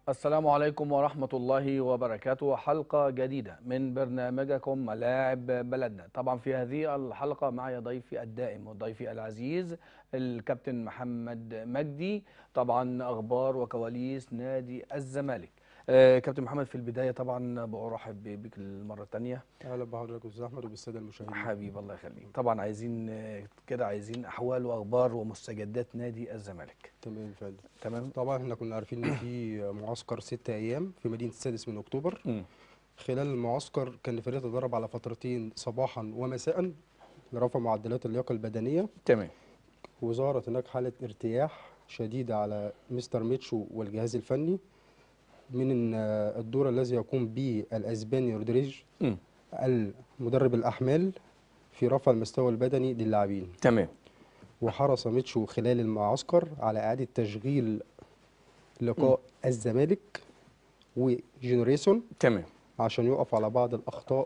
السلام عليكم ورحمة الله وبركاته حلقة جديدة من برنامجكم ملاعب بلدنا طبعا في هذه الحلقة معي ضيفي الدائم وضيفي العزيز الكابتن محمد مجدي طبعا أخبار وكواليس نادي الزمالك آه، كابتن محمد في البداية طبعا برحب بك المرة الثانية اهلا بحضرتك استاذ احمد وبالساده المشاهدين حبيب الله يخليك طبعا عايزين آه، كده عايزين أحوال وأخبار ومستجدات نادي الزمالك تمام فعلا تمام طبعا احنا كنا عارفين ان في معسكر ستة ايام في مدينه السادس من اكتوبر مم. خلال المعسكر كان الفريق تدرب على فترتين صباحا ومساء لرفع معدلات اللياقه البدنيه تمام وظهرت هناك حاله ارتياح شديده على مستر ميتشو والجهاز الفني من إن الدور الذي يقوم به الاسباني رودريج مم. المدرب الاحمال في رفع المستوى البدني للاعبين تمام وحرص ميتشو خلال المعسكر على إعادة تشغيل لقاء الزمالك وجينيريسون تمام عشان يقف على بعض الأخطاء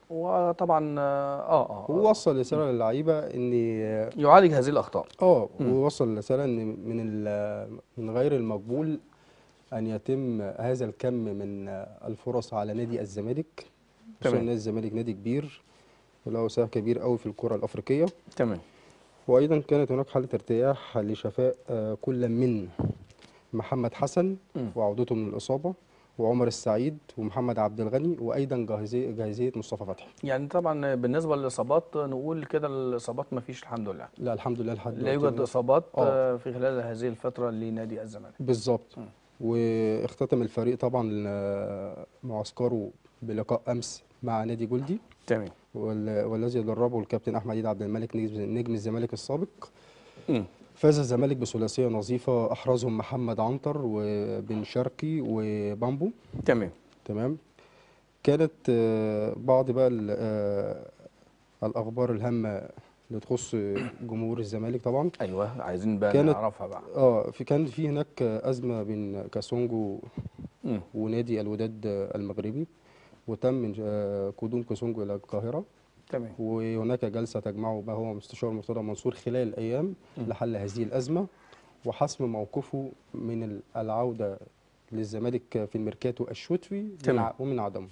وطبعا اه اه ووصل رسالة للعيبة إن يعالج هذه الاخطاء آه مم. ووصل رسالة إن من ال- من غير المقبول أن يتم هذا الكم من الفرص على نادي الزمالك خصوصا تمام. نادي الزمالك نادي كبير وله سهم كبير قوي في الكرة الأفريقية تمام وايضا كانت هناك حاله ارتياح لشفاء آه، كل من محمد حسن مم. وعودته من الاصابه وعمر السعيد ومحمد عبد الغني وايضا جاهزيه جاهزيه مصطفى فتحي يعني طبعا بالنسبه للاصابات نقول كده الاصابات ما فيش الحمد لله لا الحمد لله لحد لا دلوقتي يوجد اصابات آه. آه، في خلال هذه الفتره لنادي الزمالك بالظبط مم. واختتم الفريق طبعا آه، معسكره بلقاء امس مع نادي جولدي تمام وال- والذي دربه الكابتن احمد عيد عبد الملك نجم نجم الزمالك السابق مم. فاز الزمالك بثلاثيه نظيفه احرزهم محمد عنتر وبن شرقي وبامبو تمام تمام كانت آه، بعض بقى ال- آه، الاخبار الهامه اللي تخص جمهور الزمالك طبعا ايوه عايزين بقى كانت- نعرفها بقى اه في كان في هناك ازمه بين كاسونجو مم. ونادي الوداد المغربي وتم آه، قدوم كاسونجو الى القاهره تمام وهناك جلسه تجمعه بقى هو مستشار مرتضى منصور خلال ايام مم. لحل هذه الازمه وحسم موقفه من ال- العوده للزمالك في الميركاتو الشتوي من تمام. ع- ومن عدمه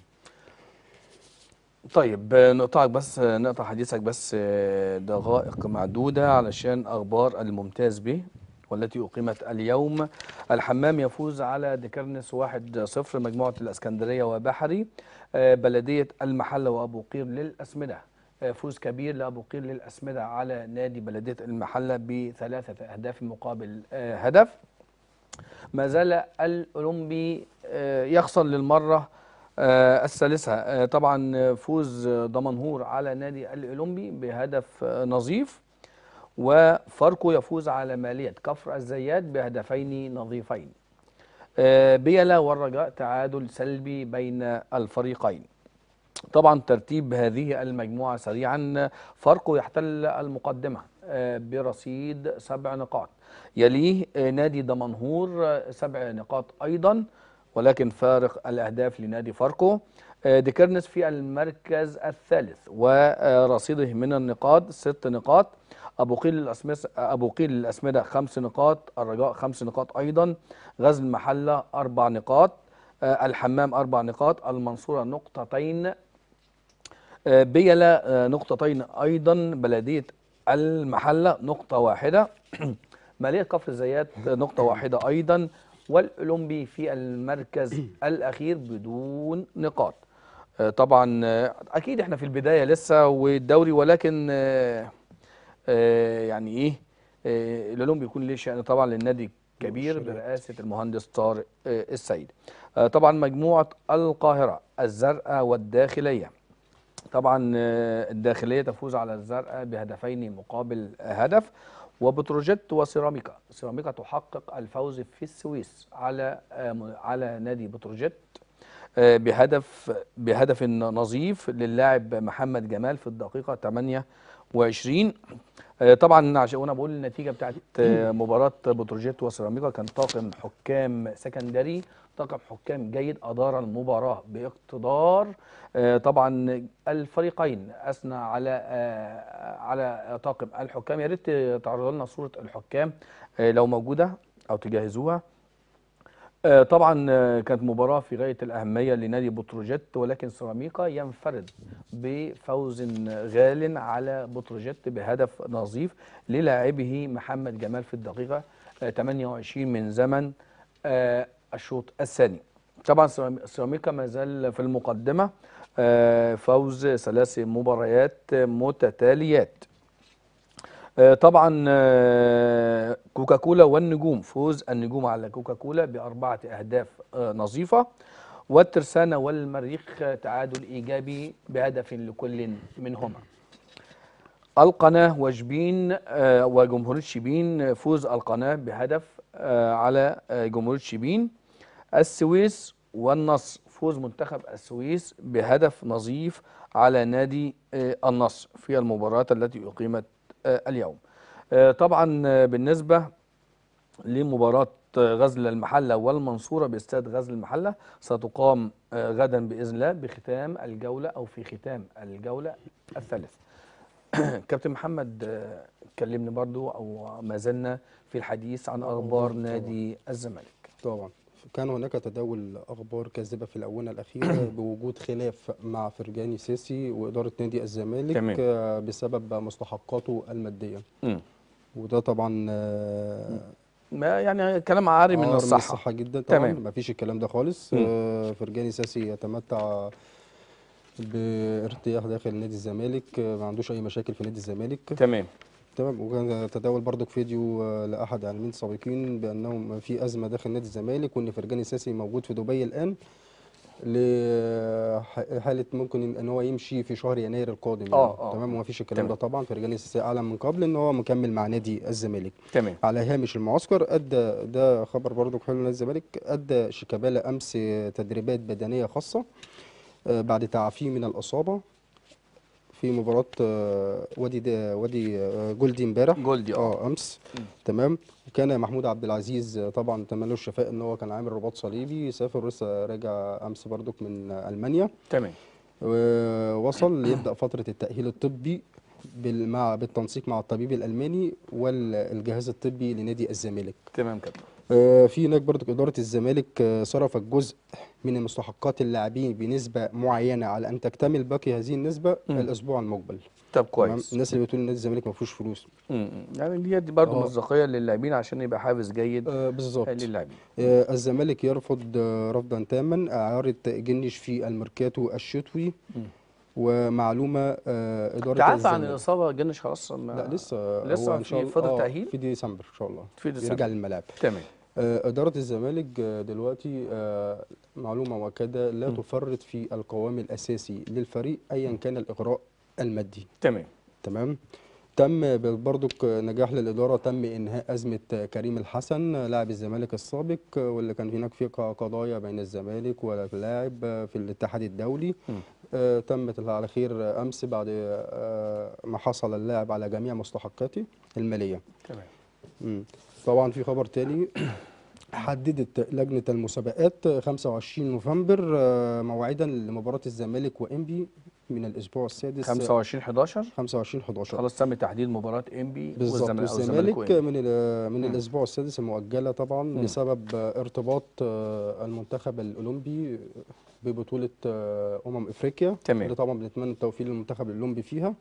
طيب آه، نقطعك بس آه، نقطع حديثك بس آه، دقائق معدوده علشان اخبار الممتاز به والتي أقيمت اليوم الحمام يفوز على ديكرنس 1-0 مجموعة الأسكندرية وبحري آه، بلدية المحلة وأبو قير للأسمدة آه، فوز كبير لأبو قير للأسمدة على نادي بلدية المحلة بثلاثة أهداف مقابل آه، هدف ما زال الأولمبي آه، يخسر للمرة آه، الثالثة آه، طبعا فوز دمنهور على نادي الأولمبي بهدف آه، نظيف وفاركو يفوز على مالية كفر الزيات بهدفين نظيفين آه، بيلا والرجاء تعادل سلبي بين الفريقين طبعا ترتيب هذه المجموعة سريعا فاركو يحتل المقدمة آه، برصيد سبع نقاط يليه آه، نادي دمنهور آه، سبع نقاط أيضا ولكن فارق الأهداف لنادي فاركو آه، ديكرنس في المركز الثالث ورصيده من النقاط ست نقاط أبو قيل الأسمس أبو قيل الأسمدة خمس نقاط الرجاء خمس نقاط أيضا غزل المحلة أربع نقاط آه، الحمام أربع نقاط المنصورة نقطتين آه، بيلا آه، نقطتين أيضا بلدية المحلة نقطة واحدة مالية كفر الزيات نقطة واحدة أيضا والأولمبي في المركز الأخير بدون نقاط آه، طبعا آه، أكيد احنا في البداية لسه والدوري ولكن آه، آه، يعني إيه آه، الأولمبي بيكون ليه شأن طبعا للنادي كبير والشريك. برئاسة المهندس طارق آه، السيد آه، طبعا مجموعة القاهرة الزرقاء والداخلية طبعا آه، الداخلية تفوز على الزرقاء بهدفين مقابل هدف وبتروجيت وسيراميكا سيراميكا تحقق الفوز في السويس على آه، م- على نادي بتروجيت آه، بهدف بهدف نظيف للاعب محمد جمال في الدقيقة 28 آه، طبعا عشان وانا بقول النتيجة بتاعت آه، مباراة بتروجيت وسيراميكا كان طاقم حكام سكندري طاقم حكام جيد أدار المباراة باقتدار آه، طبعا الفريقين أثنى على آه، على طاقم الحكام يا ريت تعرضوا لنا صورة الحكام آه، لو موجودة أو تجهزوها آه، طبعا آه، كانت مباراة في غاية الأهمية لنادي بتروجيت ولكن سيراميكا ينفرد بفوز غال على بتروجيت بهدف نظيف للاعبه محمد جمال في الدقيقة آه، 28 من زمن آه، الشوط الثاني طبعا سيرام- سيراميكا ما زال في المقدمة آه، فوز ثلاث مباريات متتاليات آه، طبعا آه، كوكاكولا والنجوم فوز النجوم على كوكاكولا بأربعة أهداف آه، نظيفة والترسانة والمريخ آه، تعادل إيجابي بهدف لكل منهما القناة وشبين آه، وجمهورية شبين فوز القناة بهدف آه، على آه، جمهورية شبين السويس والنصر فوز منتخب السويس بهدف نظيف على نادي آه، النصر في المباراة التي أقيمت آه، اليوم آه، طبعا آه، بالنسبة لمباراة غزل المحلة والمنصورة باستاد غزل المحلة ستقام آه، غدا بإذن الله بختام الجولة أو في ختام الجولة الثالث كابتن محمد آه، كلمني برضو أو ما زلنا في الحديث عن أخبار طبعاً. نادي الزمالك طبعا كان هناك تداول اخبار كاذبه في الاونه الاخيره بوجود خلاف مع فرجاني سيسي واداره نادي الزمالك تمام. آه، بسبب مستحقاته الماديه مم. وده طبعا آه، ما يعني كلام عاري من عار الصحة الصحه جدا طبعا تمام. ما فيش الكلام ده خالص مم. آه، فرجاني ساسي يتمتع بارتياح داخل نادي الزمالك آه، ما عندوش اي مشاكل في نادي الزمالك تمام تمام وكان تداول برضك فيديو آه، لاحد الاعلاميين السابقين بانهم في ازمه داخل نادي الزمالك وان فرجاني ساسي موجود في دبي الان لحاله ممكن ان هو يمشي في شهر يناير القادم يعني. آه، آه. تمام وما فيش الكلام تمام. ده طبعا فرجاني ساسي اعلن من قبل ان هو مكمل مع نادي الزمالك تمام على هامش المعسكر ادى ده خبر برضو حلو نادي الزمالك ادى شيكابالا امس تدريبات بدنيه خاصه آه، بعد تعافيه من الاصابه في مباراه آه، وادي دا وادي آه، جولدي امبارح جولدي اه اه امس مم. تمام وكان محمود عبد العزيز آه، طبعا تمنى له الشفاء ان هو كان عامل رباط صليبي سافر لسه راجع امس برضك من آه، المانيا تمام ووصل ليبدا فتره التاهيل الطبي بال- مع بالتنسيق مع الطبيب الالماني والجهاز الطبي لنادي الزمالك تمام كابتن آه، في هناك برضو إدارة الزمالك آه، صرفت جزء من مستحقات اللاعبين بنسبة معينة على أن تكتمل باقي هذه النسبة مم. الأسبوع المقبل طب تمام؟ كويس الناس اللي بتقول نادي الزمالك ما فيهوش فلوس مم. يعني دي دي برضه آه. مصداقيه للاعبين عشان يبقى حافز جيد آه بالظبط للاعبين آه الزمالك يرفض آه رفضا تاما إعارة جنش في الميركاتو الشتوي مم. ومعلومة آه إدارة تعافى عن الزمالك الاصابه جنش خلاص ما لا لسه لسه هو إن شاء في الله- فترة آه، تأهيل؟ في ديسمبر إن شاء الله في ديسمبر. يرجع للملاعب تمام آه، إدارة الزمالك آه، دلوقتي آه، معلومة مؤكدة لا م. تفرط في القوام الأساسي للفريق أيا كان الإغراء المادي تمام تمام تم برضك نجاح للإدارة تم إنهاء أزمة كريم الحسن لاعب الزمالك السابق واللي كان هناك في قضايا بين الزمالك واللاعب في الاتحاد الدولي م. آه، تمت على خير أمس بعد آه، ما حصل اللاعب على جميع مستحقاته المالية تمام مم. طبعا في خبر تاني حددت لجنة المسابقات 25 نوفمبر آه، موعدا لمباراة الزمالك وإنبي من الأسبوع السادس 25 11 25 11 خلاص تم تحديد مباراه انبي بالظبط والزمالك أو والزمالك وإنبي. من ال- من مم. الأسبوع السادس المؤجلة طبعا مم. بسبب آه، ارتباط آه، المنتخب الأولمبي ببطولة آه، أمم إفريقيا تمام. اللي طبعا بنتمنى التوفيق للمنتخب الأولمبي فيها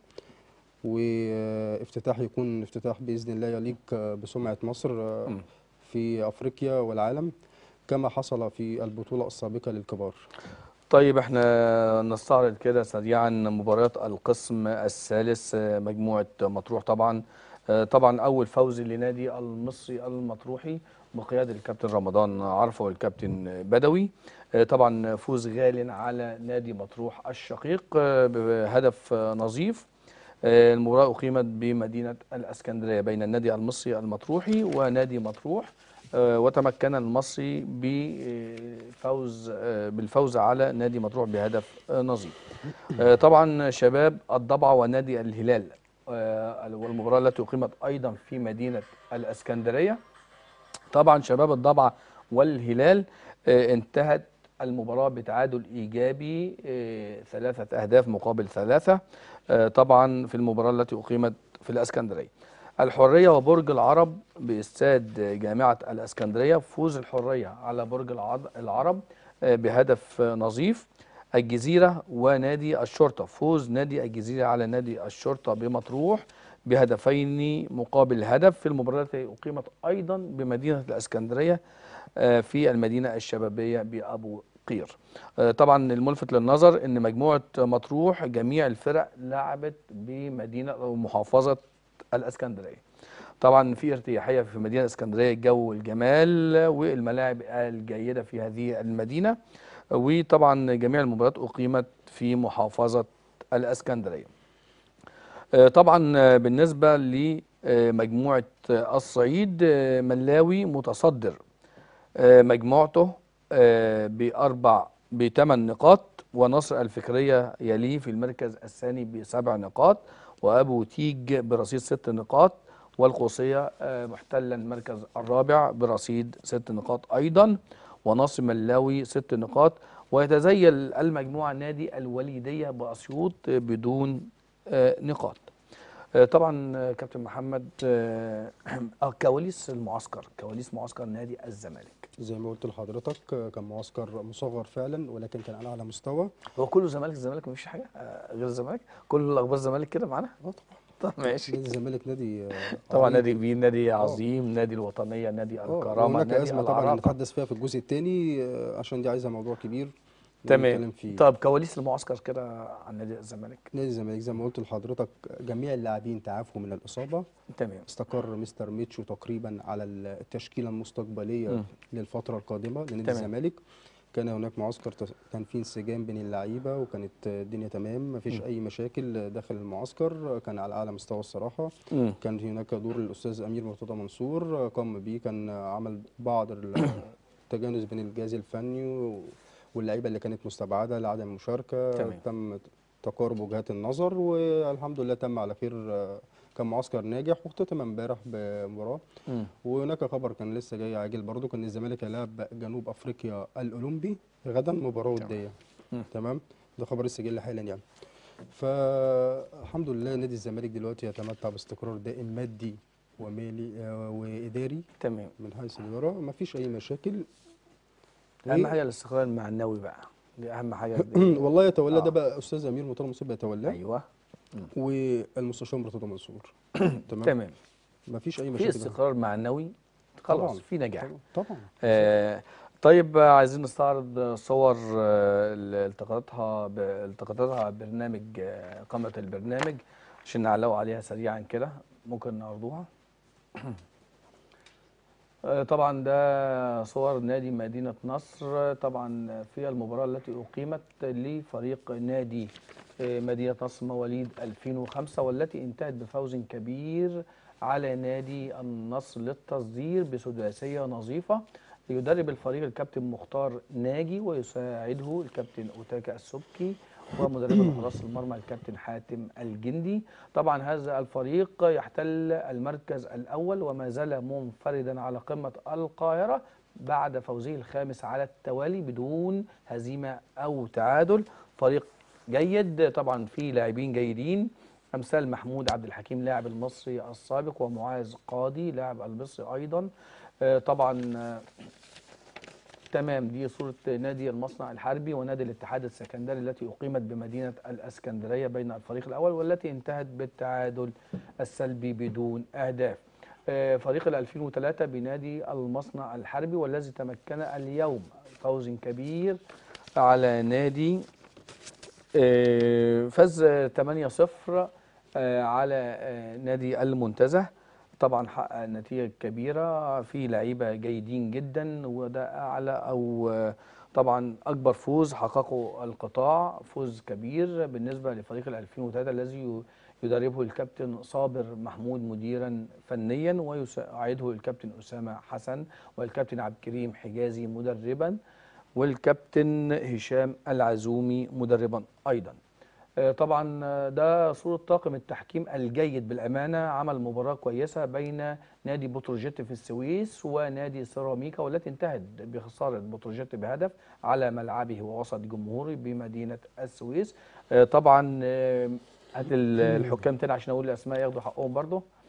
وافتتاح يكون افتتاح بإذن الله يليق آه، بسمعة مصر آه، مم. في افريقيا والعالم كما حصل في البطوله السابقه للكبار طيب احنا نستعرض كده سريعا مباريات القسم الثالث آه، مجموعة مطروح طبعا آه، طبعا أول فوز لنادي المصري المطروحي بقيادة الكابتن رمضان عرفة والكابتن بدوي آه، طبعا فوز غال على نادي مطروح الشقيق آه، بهدف آه، نظيف آه، المباراة أقيمت بمدينة الأسكندرية بين النادي المصري المطروحي ونادي مطروح آه، وتمكن المصري بفوز آه، بالفوز على نادي مطروح بهدف آه، نظيف آه، طبعا شباب الضبعة ونادي الهلال آه، والمباراة التي أقيمت أيضا في مدينة الأسكندرية طبعا شباب الضبعة والهلال آه، انتهت المباراة بتعادل إيجابي آه، ثلاثة أهداف مقابل ثلاثة آه، طبعا في المباراة التي أقيمت في الأسكندرية الحرية وبرج العرب باستاد جامعة الاسكندرية فوز الحرية على برج العض- العرب آه، بهدف آه، نظيف الجزيرة ونادي الشرطة فوز نادي الجزيرة على نادي الشرطة بمطروح بهدفين مقابل هدف في المباراة التي أقيمت أيضا بمدينة الإسكندرية آه، في المدينة الشبابية بأبو قير آه، طبعا الملفت للنظر أن مجموعة مطروح جميع الفرق لعبت بمدينة أو محافظة الإسكندرية طبعا في ارتياحية في مدينة الإسكندرية جو الجمال والملاعب الجيدة في هذه المدينة وطبعا جميع المباريات أقيمت في محافظة الإسكندرية آه، طبعا آه، بالنسبة لمجموعة آه، الصعيد آه، ملاوي متصدر آه، مجموعته آه، بأربع بثمان نقاط ونصر الفكرية يليه في المركز الثاني بسبع نقاط وأبو تيج برصيد ست نقاط والقوسية آه، محتلا المركز الرابع برصيد ست نقاط أيضا ونصر ملاوي ست نقاط ويتزيل المجموعة نادي الوليدية بأسيوط بدون آه، نقاط آه، طبعا آه، كابتن محمد آه، آه، كواليس المعسكر كواليس معسكر نادي الزمالك زي ما قلت لحضرتك آه، كان معسكر مصغر فعلا ولكن كان على اعلى مستوى هو كله زمالك الزمالك مفيش حاجه آه، غير الزمالك كل الاخبار الزمالك كده معانا اه طبعا طب ماشي نادي الزمالك نادي آه، طبعا عريق. نادي كبير نادي عظيم نادي الوطنيه نادي آه، الكرامه وهناك نادي ازمه طبعا العراقه هنتحدث فيها في الجزء الثاني عشان دي عايزه موضوع كبير تمام نتكلم فيه طب كواليس المعسكر كده عن نادي الزمالك نادي الزمالك زي ما قلت لحضرتك جميع اللاعبين تعافوا من الاصابه تمام استقر مستر ميتشو تقريبا على التشكيله المستقبليه مم. للفتره القادمه لنادي تمام. الزمالك كان هناك معسكر تس- كان في انسجام بين اللعيبه وكانت الدنيا تمام مفيش مم. اي مشاكل داخل المعسكر كان على اعلى مستوى الصراحه مم. كان هناك دور الاستاذ امير مرتضى منصور قام بيه كان عمل بعض التجانس بين الجهاز الفني و- واللعيبه اللي كانت مستبعده لعدم المشاركه تمام. تم تقارب وجهات النظر والحمد لله تم على خير كان معسكر ناجح واختتم امبارح بمباراه مم. وهناك خبر كان لسه جاي عاجل برضو كان الزمالك هيلاعب جنوب افريقيا الاولمبي غدا مباراه تمام. وديه مم. تمام ده خبر لسه جاي لي حالا يعني فالحمد لله نادي الزمالك دلوقتي يتمتع باستقرار دائم مادي ومالي آه، واداري تمام من حيث الاداره مفيش اي مشاكل اهم و- حاجه الاستقرار المعنوي بقى دي اهم حاجه والله يتولى آه. ده بقى استاذ امير مرتضى منصور بيتولاه ايوه والمستشار مرتضى منصور تمام تمام مفيش اي في مشاكل استقرار معنوي خلاص طبعاً. في نجاح طبعا طبعا آه طيب آه، عايزين نستعرض صور آه، اللي التقطتها ب- التقطتها برنامج آه، قامة البرنامج عشان نعلقوا عليها سريعا كده ممكن نعرضوها آه، طبعا ده صور نادي مدينة نصر طبعا في المباراة التي أقيمت لفريق نادي آه، مدينة نصر مواليد 2005 والتي انتهت بفوز كبير على نادي النصر للتصدير بسداسية نظيفة يدرب الفريق الكابتن مختار ناجي ويساعده الكابتن أوتاكا السبكي ومدرب حراس المرمى الكابتن حاتم الجندي طبعا هذا الفريق يحتل المركز الأول وما زال منفردا على قمة القاهرة بعد فوزه الخامس على التوالي بدون هزيمة أو تعادل فريق جيد طبعا فيه لاعبين جيدين امثال محمود عبد الحكيم لاعب المصري السابق ومعاذ قاضي لاعب المصري ايضا آه، طبعا آه، تمام دي صورة نادي المصنع الحربي ونادي الاتحاد السكندري التي أقيمت بمدينة الأسكندرية بين الفريق الأول والتي انتهت بالتعادل السلبي بدون أهداف آه، فريق ال 2003 بنادي المصنع الحربي والذي تمكن اليوم فوز كبير على نادي آه، فاز 8-0 آه، على آه، نادي المنتزه طبعا حقق نتيجة كبيرة في لعيبة جيدين جدا وده أعلى أو آه، طبعا أكبر فوز حققه القطاع فوز كبير بالنسبة لفريق ال 2003 الذي ي- يدربه الكابتن صابر محمود مديرا فنيا ويساعده الكابتن أسامة حسن والكابتن عبد الكريم حجازي مدربا والكابتن هشام العزومي مدربا أيضا آه، طبعا آه، ده صورة طاقم التحكيم الجيد بالأمانة عمل مباراة كويسة بين نادي بتروجيت في السويس ونادي سيراميكا والتي انتهت بخسارة بتروجيت بهدف على ملعبه ووسط جمهوره بمدينة السويس آه، طبعا آه، هات ال- الحكام تاني عشان أقول الأسماء ياخدوا حقهم برضه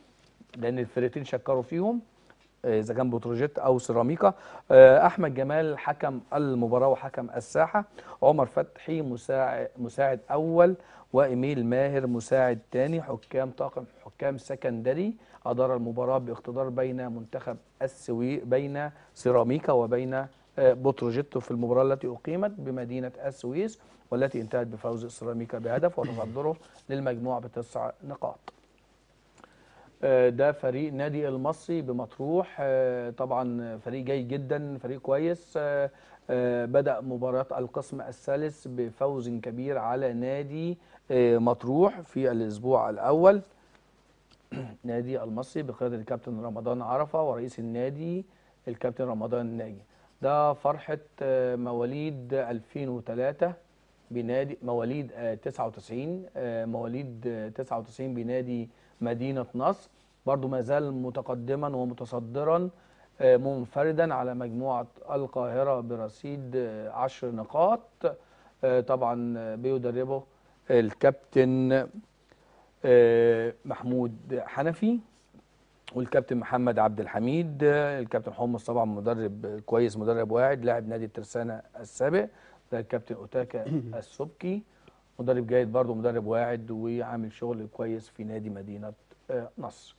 لان الفرقتين شكروا فيهم آه، اذا كان بتروجيت او سيراميكا آه، احمد جمال حكم المباراه وحكم الساحه عمر فتحي مساعد مساعد اول وايميل ماهر مساعد تاني حكام طاقم حكام سكندري ادار المباراه باقتدار بين منتخب السوي بين سيراميكا وبين آه، بتروجيت في المباراه التي اقيمت بمدينه السويس والتي انتهت بفوز سيراميكا بهدف وتصدره للمجموعه بتسع نقاط آه، ده فريق نادي المصري بمطروح آه، طبعا فريق جيد جدا فريق كويس آه، آه، بدأ مباراة القسم الثالث بفوز كبير على نادي آه، مطروح في الأسبوع الأول نادي المصري بقيادة الكابتن رمضان عرفة ورئيس النادي الكابتن رمضان ناجي ده فرحة آه، مواليد 2003 بنادي مواليد آه، 99 آه، مواليد آه، 99 بنادي مدينة نصر برضو ما زال متقدما ومتصدرا آه، منفردا على مجموعة القاهرة برصيد آه، عشر نقاط آه، طبعا آه، بيدربه الكابتن آه، محمود حنفي والكابتن محمد عبد الحميد آه، الكابتن حمص طبعا مدرب كويس مدرب واعد لاعب نادي الترسانة السابق ده الكابتن اوتاكا السبكي مدرب جيد برضه مدرب واعد وعامل شغل كويس في نادي مدينة آه، نصر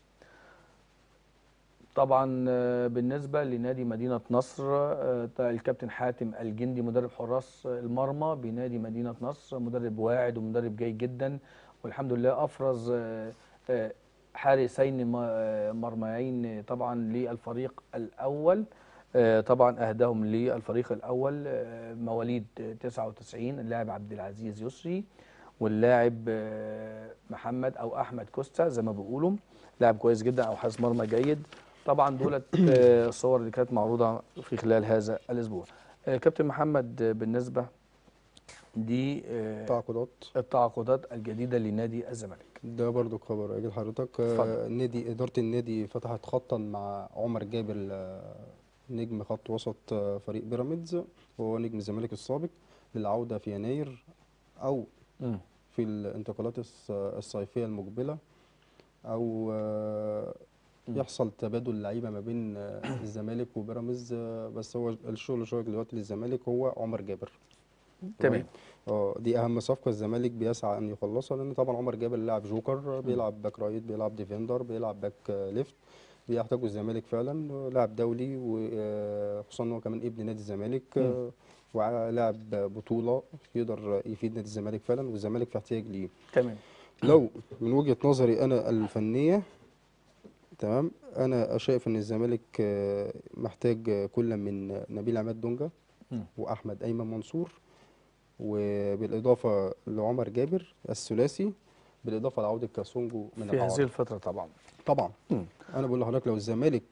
طبعا آه، بالنسبة لنادي مدينة نصر آه، تا- الكابتن حاتم الجندي مدرب حراس المرمى بنادي مدينة نصر مدرب واعد ومدرب جيد جدا والحمد لله أفرز آه، آه، حارسين م- آه، مرميين طبعا للفريق الأول آه، طبعا أهداهم للفريق الأول آه، مواليد 99 اللاعب عبد العزيز يسري واللاعب آه، محمد أو أحمد كوستا زي ما بيقولوا لاعب كويس جدا أو حارس مرمى جيد طبعا دولت آه، الصور اللي كانت معروضة في خلال هذا الأسبوع آه، كابتن محمد آه، بالنسبة دي آه، تعاقدات التعاقدات الجديدة لنادي الزمالك ده برضو خبر اجل حضرتك اتفضل. آه، نادي اداره النادي فتحت خطا مع عمر جابر آه، نجم خط وسط آه، فريق بيراميدز وهو نجم الزمالك السابق للعوده في يناير او مم. في الانتقالات الص- الصيفيه المقبله او آه، مم. يحصل تبادل لعيبه ما بين آه، الزمالك وبيراميدز آه، بس هو الشغل شغل دلوقتي للزمالك هو عمر جابر تمام اه دي اهم صفقه الزمالك بيسعى ان يخلصها لان طبعا عمر جابر لاعب جوكر بيلعب باك رايت بيلعب ديفندر بيلعب باك آه، ليفت بيحتاجه الزمالك فعلا آه، لاعب دولي وخصوصا ان هو كمان ابن نادي الزمالك آه، ولاعب بطوله يقدر يفيد نادي الزمالك فعلا والزمالك في احتياج ليه تمام لو من وجهة نظري انا الفنية تمام انا شايف ان الزمالك آه، محتاج آه، كل من نبيل عماد دونجا مم. واحمد ايمن منصور وبالاضافه لعمر جابر الثلاثي بالاضافه لعوده كاسونجو من في هذه الأعارة. الفترة طبعا طبعا مم. انا بقول لحضرتك لو الزمالك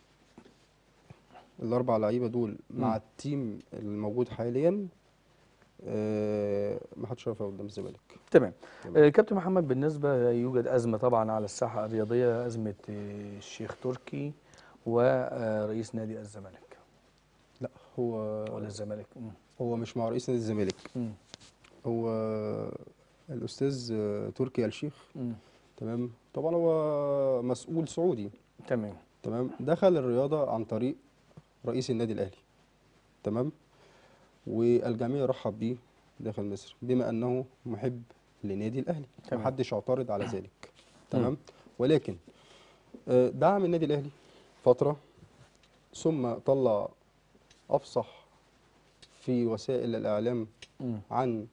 الاربع لعيبه دول مع مم. التيم الموجود حاليا آه، ما حدش هيقف قدام الزمالك تمام تمام. آه، كابتن محمد بالنسبة يوجد أزمة طبعا على الساحة الرياضية أزمة آه، الشيخ تركي ورئيس نادي الزمالك لا هو ولا الزمالك مم. هو مش مع رئيس نادي الزمالك مم. هو الاستاذ تركي آل الشيخ مم. تمام طبعا هو مسؤول سعودي تمام تمام دخل الرياضه عن طريق رئيس النادي الاهلي تمام والجميع رحب بيه داخل مصر بما انه محب لنادي الاهلي تمام. محدش اعترض على ذلك تمام ولكن آه، دعم النادي الاهلي فتره ثم طلع افصح في وسائل الاعلام مم. عن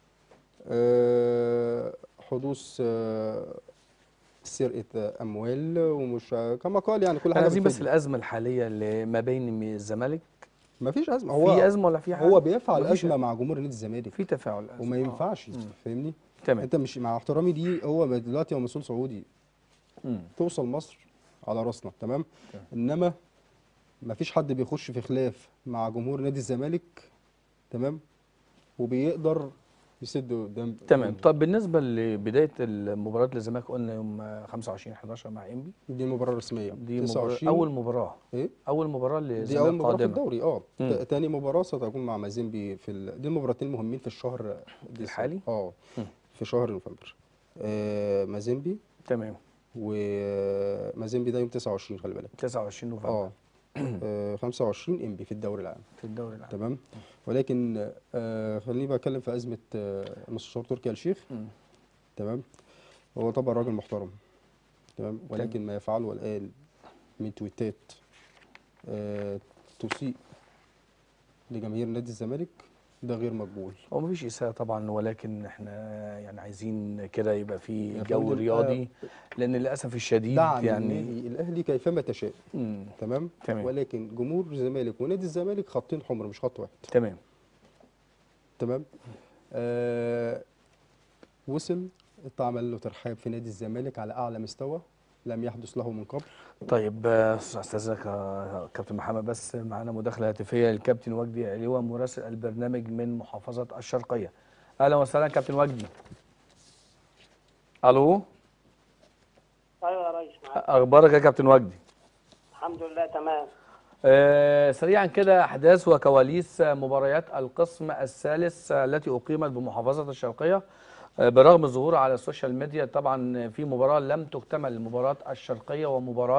آه، حدوث آه، سرقة أموال ومش كما قال يعني كل احنا حاجة عايزين بس بالفيديو. الأزمة الحالية اللي ما بين الزمالك مفيش أزمة هو في أزمة ولا في حاجة؟ هو بيفعل مفيش أزمة مع جمهور نادي الزمالك في تفاعل أزمة. وما آه. ينفعش مم. فاهمني تمام أنت مش مع احترامي دي هو دلوقتي هو مسؤول سعودي مم. توصل مصر على راسنا تمام تمام. إنما مفيش حد بيخش في خلاف مع جمهور نادي الزمالك تمام وبيقدر يسد قدام تمام طب بالنسبة لبداية المباراة للزمالك قلنا يوم 25 11 مع انبي دي المباراة الرسمية دي مباراة 29 أول مباراة إيه؟ أول مباراة دي للزمالك اول مباراه في قادمة الدوري اه مم. تا- تاني مباراه ستكون مع مازيمبي في ال... دي المباراتين المهمين في الشهر ديسمبر. الحالي؟ اه مم. في شهر نوفمبر آه مازيمبي تمام ومازيمبي ده يوم 29 خلي بالك 29 نوفمبر اه آه، 25 انبي في الدوري العام في الدوري العام تمام ولكن آه، خليني بقى اتكلم في ازمه آه، المستشار تركي آل الشيخ مم. تمام هو طبعا راجل محترم تمام ولكن ما يفعله الان من تويتات آه، تسيء لجماهير نادي الزمالك ده غير مقبول هو مفيش اساءه طبعا ولكن احنا يعني عايزين كده يبقى في يا جو فندم، رياضي لان للاسف الشديد دعم يعني النادي الاهلي كيفما تشاء مم. تمام تمام. ولكن جمهور الزمالك ونادي الزمالك خطين حمر مش خط واحد تمام تمام آه وصل اتعمل له ترحاب في نادي الزمالك على اعلى مستوى لم يحدث له من قبل طيب آه، استاذنك يا كابتن محمد بس معانا مداخله هاتفيه للكابتن وجدي علوة مراسل البرنامج من محافظه الشرقيه اهلا وسهلا كابتن وجدي الو ايوه يا ريس معاك اخبارك يا كابتن وجدي الحمد لله تمام آه، سريعا كده احداث وكواليس مباريات القسم الثالث التي اقيمت بمحافظه الشرقيه آه، برغم الظهور على السوشيال ميديا طبعا في مباراه لم تكتمل مباراه الشرقيه ومباراه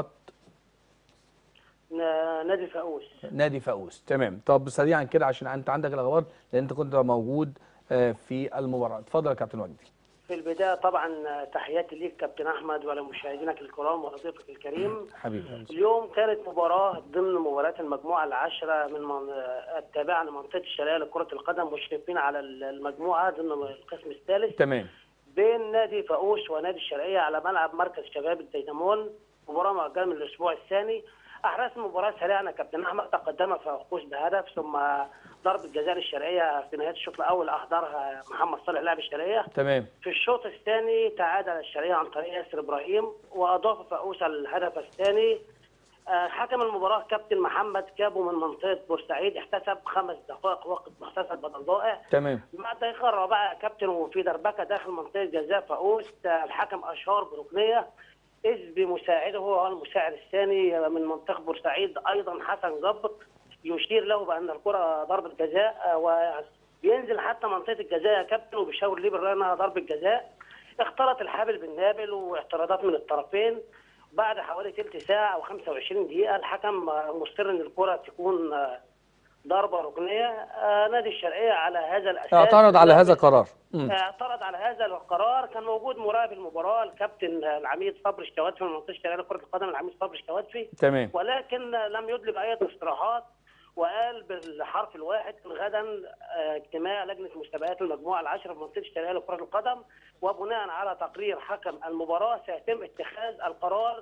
ن- نادي فاقوس نادي فاقوس تمام طب سريعا كده عشان انت عندك الاخبار لان انت كنت موجود آه، في المباراه اتفضل يا كابتن وجدي في البدايه طبعا تحياتي ليك كابتن احمد ولمشاهدينك الكرام وضيفك الكريم حبيبي اليوم كانت مباراه ضمن مباريات المجموعه العاشره من من التابعه لمنطقه الشرقيه لكره القدم مشرفين على المجموعه ضمن القسم الثالث تمام بين نادي فاقوس ونادي الشرقيه على ملعب مركز شباب الدينامون مباراه مؤجله من الاسبوع الثاني احداث المباراه سريعا كابتن احمد تقدم فاقوس بهدف ثم ضربه جزاء الشرقيه في نهايه الشوط الاول احضرها محمد صالح لاعب الشرقيه تمام في الشوط الثاني تعادل الشرقيه عن طريق ياسر ابراهيم واضاف فاقوس الهدف الثاني آه، حكم المباراه كابتن محمد كابو من منطقه بورسعيد احتسب خمس دقائق وقت محتسب بدل ضائع تمام مع الدقيقة الرابعة يا كابتن وفي دربكة داخل منطقة جزاء فاقوس الحكم أشار بركنية إذ بمساعده هو المساعد الثاني من منطقة بورسعيد أيضا حسن جبر يشير له بأن الكرة ضربة جزاء وبينزل حتى منطقة الجزاء يا كابتن وبيشاور ليه بالرأي إنها ضربة جزاء اختلط الحابل بالنابل واعتراضات من الطرفين بعد حوالي تلت ساعة أو 25 دقيقة الحكم مصر إن الكرة تكون ضربة ركنية آه، نادي الشرقية على هذا الأساس اعترض على هذا القرار مم. اعترض على هذا القرار كان موجود مراقب المباراه الكابتن العميد صبري الشواتفي من منطقه الشرقيه لكره القدم العميد صبري الشواتفي تمام ولكن لم يدلب اي تصريحات وقال بالحرف الواحد غدا آه، اجتماع لجنه مسابقات المجموعه العاشره في منطقه الشرقيه لكره القدم وبناء على تقرير حكم المباراه سيتم اتخاذ القرار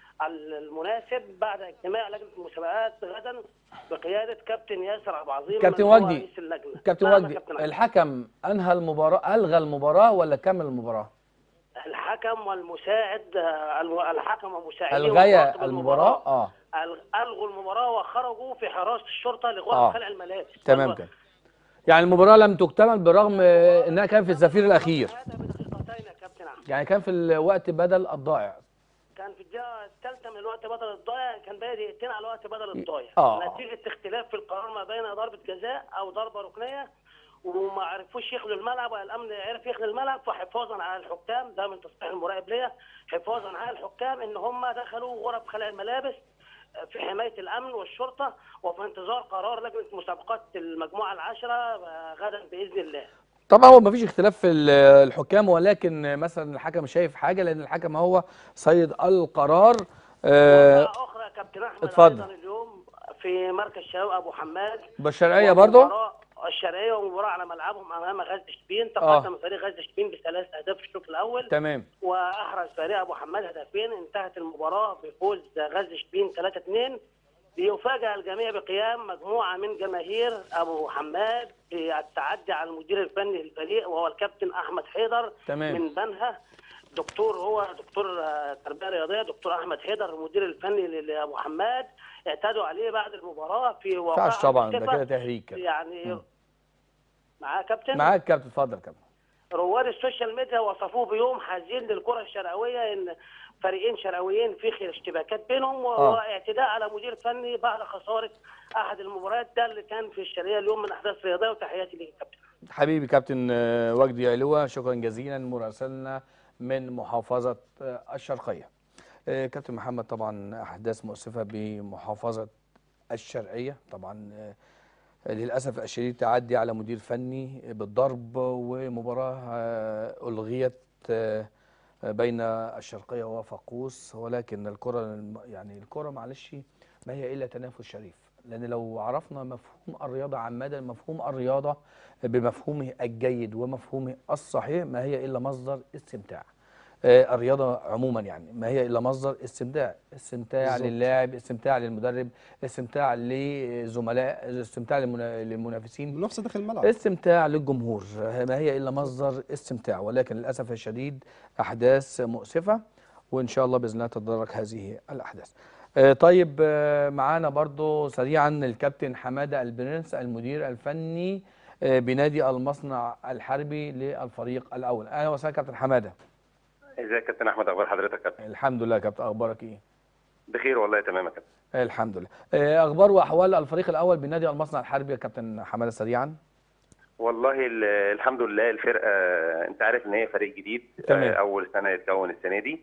المناسب بعد اجتماع لجنه المسابقات غدا بقياده كابتن ياسر ابو عظيم كابتن من هو وجدي، رئيس اللجنه كابتن نعم يا وجدي كابتن أحمد. الحكم انهى المباراه الغى المباراه ولا كمل المباراه الحكم والمساعد آه، الم- الحكم ومساعديه الغاية ومراقب المباراه اه أل- الغوا المباراه وخرجوا في حراسه الشرطه آه. لغرفه خلع الملابس تمام كده يعني المباراه لم تكتمل برغم آه، انها كان في الزفير الاخير هذا بدقيقتين يا كابتن احمد يعني كان في الوقت بدل الضائع كان في الدقيقه الثالثه من الوقت بدل الضايع كان باقي دقيقتين على الوقت بدل الضايع آه. نتيجه اختلاف في القرار ما بين ضربه جزاء او ضربه ركنيه وما عرفوش يخلوا الملعب والامن عرف يخلي الملعب فحفاظا على الحكام ده من تصريح المراقب ليا حفاظا على الحكام ان هم دخلوا غرف خلع الملابس في حمايه الامن والشرطه وفي انتظار قرار لجنه مسابقات المجموعه العاشره آه، غدا باذن الله. طبعا هو مفيش اختلاف في ال- الحكام ولكن مثلا الحكم شايف حاجه لان الحكم هو سيد القرار آه نقطة اخرى يا كابتن احمد اتفضل. ايضا اليوم في مركز شباب ابو حماد بالشرقيه برضو ومباراة- الشرقيه ومباراه على ملعبهم امام غزه شبين آه. تقدم فريق غزه شبين بثلاث اهداف في الشوط الاول تمام واحرز فريق ابو حماد هدفين انتهت المباراه بفوز غزه شبين 3 2 ليفاجأ الجميع بقيام مجموعه من جماهير ابو حماد بالتعدي على المدير الفني للفريق وهو الكابتن احمد حيدر تمام. من بنها دكتور هو دكتور آه، تربيه رياضيه دكتور احمد حيدر المدير الفني لابو حماد اعتادوا عليه بعد المباراه في ما واقعه ينفعش طبعا ده مؤسفة. كده تهريج كده يعني معاه كابتن معاك كابتن اتفضل كابتن رواد السوشيال ميديا وصفوه بيوم حزين للكره الشرقاويه ان فريقين شرقاويين في اشتباكات بينهم و- آه. واعتداء على مدير فني بعد خساره احد المباريات ده اللي كان في الشرقيه اليوم من احداث رياضيه وتحياتي ليك يا كابتن حبيبي كابتن آه، وجدي علوة شكرا جزيلا مراسلنا من محافظة آه، الشرقية آه، كابتن محمد طبعا احداث مؤسفه بمحافظه الشرقيه طبعا آه، للاسف الشديد تعدي على مدير فني بالضرب ومباراه آه، الغيت آه، بين الشرقيه وفاقوس ولكن الكره الم- يعني الكره معلش ما هي الا تنافس شريف لان لو عرفنا مفهوم الرياضه عامه مفهوم الرياضه بمفهومه الجيد ومفهومه الصحيح ما هي الا مصدر استمتاع آه، الرياضه عموما يعني ما هي الا مصدر استمتاع استمتاع بالظبط. للاعب استمتاع للمدرب استمتاع لزملاء استمتاع للمنا- للمنافسين المنافسه داخل الملعب استمتاع للجمهور ما هي الا مصدر استمتاع ولكن للاسف الشديد احداث مؤسفه وان شاء الله باذن الله تتدارك هذه الاحداث آه، طيب آه، معانا برضو سريعا الكابتن حماده البرنس المدير الفني آه، بنادي المصنع الحربي للفريق الاول اهلا وسهلا كابتن حماده ازيك يا كابتن احمد اخبار حضرتك يا كابتن الحمد لله يا كابتن اخبارك ايه بخير والله تمام يا كابتن الحمد لله آه، اخبار واحوال الفريق الاول بنادي المصنع الحربي يا كابتن حماده سريعا والله ال- الحمد لله الفرقه انت عارف ان هي فريق جديد تمام. آه، اول سنه يتكون السنه دي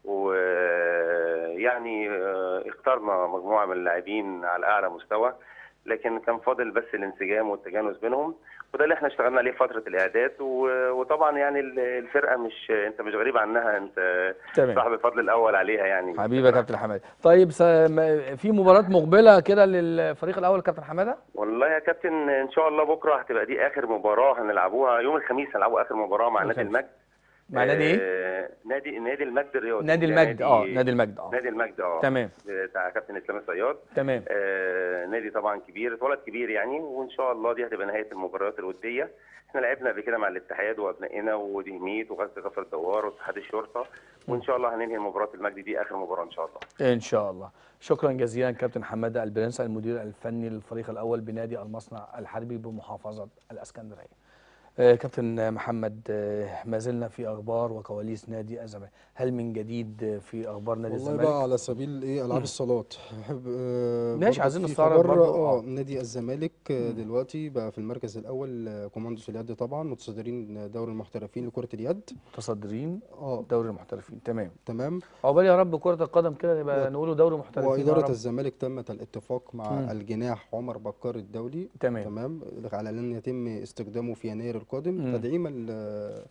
ويعني اخترنا مجموعه من اللاعبين على اعلى مستوى لكن كان فاضل بس الانسجام والتجانس بينهم وده اللي احنا اشتغلنا عليه فتره الاعداد و- وطبعا يعني ال- الفرقه مش انت مش غريب عنها انت تمام. صاحب الفضل الاول عليها يعني حبيبي يا كابتن حماده طيب س- م- في مباراه مقبله كده للفريق الاول يا كابتن حماده والله يا كابتن ان شاء الله بكره هتبقى دي اخر مباراه هنلعبوها يوم الخميس هنلعبوا اخر مباراه مع نادي الخميس. المجد مع نادي ايه آه، نادي نادي المجد الرياضي نادي ده المجد اه نادي المجد اه نادي المجد اه تمام بتاع كابتن اسلام الصياد تمام آه نادي طبعا كبير اتولد كبير يعني وان شاء الله دي هتبقى نهايه المباريات الوديه احنا لعبنا قبل كده مع الاتحاد وابنائنا ودهميت وغزل غفر الدوار واتحاد الشرطه وان شاء الله هننهي مباراه المجد دي اخر مباراه ان شاء الله ان شاء الله شكرا جزيلا كابتن حماده البرنس المدير الفني للفريق الاول بنادي المصنع الحربي بمحافظه الاسكندريه آه، كابتن محمد آه، ما زلنا في اخبار وكواليس نادي الزمالك هل من جديد آه، في اخبار نادي والله الزمالك بقى على سبيل ايه العاب الصالات احب آه، ماشي، برضه عايزين في نستعرض خبر، برضه، اه آه. نادي الزمالك آه، دلوقتي بقى في المركز الاول آه، كوماندوس اليد طبعا متصدرين دوري المحترفين لكره اليد متصدرين اه دوري المحترفين تمام تمام عقبال يا رب كره القدم كده يبقى نقوله دوري محترفين يا وإدارة رب. الزمالك تمت الاتفاق مع مم. الجناح عمر بكار الدولي تمام تمام على أن يتم استخدامه في يناير القادم مم. تدعيما ل-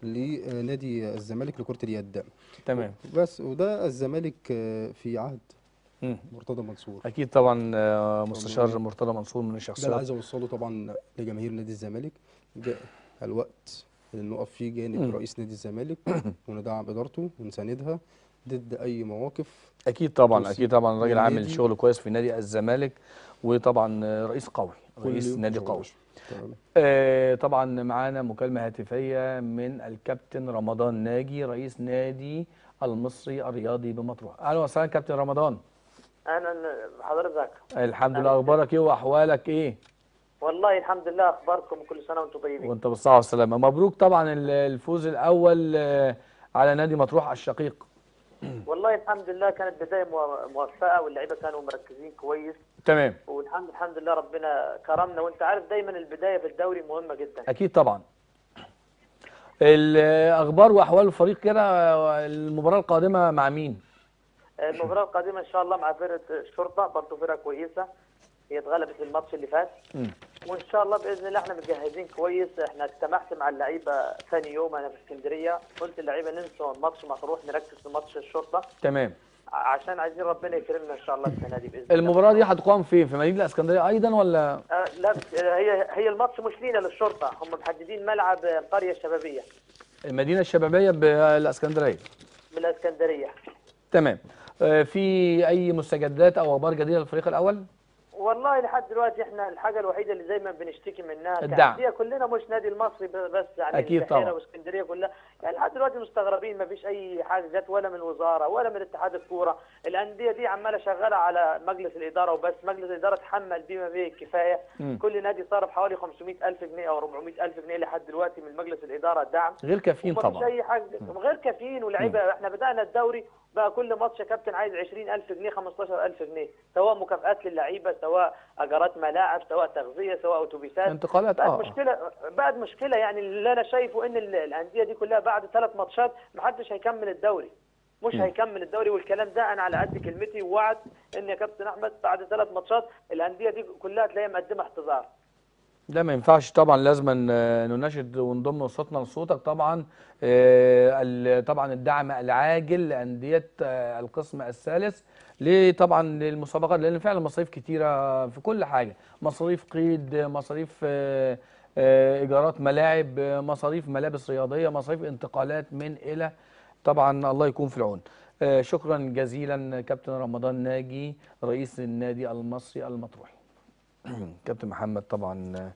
لنادي الزمالك لكرة اليد تمام بس وده الزمالك آه، في عهد مم. مرتضى منصور اكيد طبعا آه، مستشار مرتضى منصور من ده اللي الشخصيات عايز اوصله طبعا لجماهير نادي الزمالك جاء الوقت اللي نقف فيه مم. جانب رئيس نادي الزمالك وندعم ادارته ونساندها ضد اي مواقف اكيد طبعا توصي اكيد طبعا الراجل عامل للنادي. شغل كويس في نادي الزمالك وطبعا آه، رئيس قوي كل رئيس يوم نادي شغل. قوي تمام آه، طبعا معانا مكالمة هاتفية من الكابتن رمضان ناجي رئيس نادي المصري الرياضي بمطروح اهلا وسهلا كابتن رمضان انا حضرتك الحمد لله اخبارك ايه واحوالك ايه والله الحمد لله اخباركم كل سنه وانتم طيبين وانت بالصحة والسلامة مبروك طبعا ال- الفوز الاول آه، على نادي مطروح الشقيق والله الحمد لله كانت بدايه مو- موفقه واللعيبه كانوا مركزين كويس تمام والحمد الحمد لله ربنا كرمنا وانت عارف دايما البدايه في الدوري مهمه جدا اكيد طبعا الاخبار واحوال الفريق كده آه، المباراة القادمة مع مين المباراه القادمه ان شاء الله مع فرقه الشرطه برضه فرقه كويسه هي اتغلبت في الماتش اللي فات مم. وان شاء الله باذن الله احنا متجهزين كويس احنا اجتمعت مع اللعيبه ثاني يوم انا في اسكندريه قلت اللعيبه ننسوا ماتش مطروح نركز في ماتش الشرطه تمام ع- عشان عايزين ربنا يكرمنا ان شاء الله السنه دي باذن الله المباراة دي هتقام فين في مدينة الاسكندرية ايضا ولا آه لا بس- آه، هي هي الماتش مش لينا للشرطه هم محددين ملعب آه، القريه الشبابيه المدينة الشبابية بالاسكندرية من الاسكندريه تمام آه، في اي مستجدات او اخبار جديده للفريق الاول والله لحد دلوقتي احنا الحاجه الوحيده اللي دايما بنشتكي منها الدعم. كأندية كلنا مش نادي المصري ب- بس يعني أكيد البحيرة طبعا. واسكندريه كلها يعني لحد دلوقتي مستغربين ما فيش اي حاجه جت ولا من الوزاره ولا من اتحاد الكوره الانديه دي عماله شغاله على مجلس الاداره وبس مجلس الاداره اتحمل بما به الكفايه مم. كل نادي صرف حوالي 500 الف جنيه او 400 الف جنيه لحد دلوقتي من مجلس الاداره دعم غير كافيين ومفيش طبعا اي حاجه غير كافيين واللعيبه احنا بدانا الدوري بقى كل ماتش يا كابتن عايز 20000 جنيه 15000 جنيه سواء مكافآت للعيبه سواء اجارات ملاعب سواء تغذيه سواء اتوبيسات انتقالات بقت اه مشكله بقت مشكله يعني اللي انا شايفه ان ال- الانديه دي كلها بعد ثلاث ماتشات ما حدش هيكمل الدوري مش هيكمل الدوري والكلام ده انا على قد كلمتي ووعد ان يا كابتن احمد بعد ثلاث ماتشات الانديه دي كلها تلاقيها مقدمه اعتذار ده ما ينفعش طبعا لازم نناشد ونضم صوتنا لصوتك طبعا آه، ال- طبعا الدعم العاجل لانديه آه، القسم الثالث ليه طبعا للمسابقات لان فعلا مصاريف كتيره في كل حاجه مصاريف قيد مصاريف آه، آه، ايجارات ملاعب آه، مصاريف ملابس رياضيه مصاريف انتقالات من الى طبعا الله يكون في العون آه، شكرا جزيلا كابتن رمضان ناجي رئيس النادي المصري المطروحي كابتن محمد طبعا آه،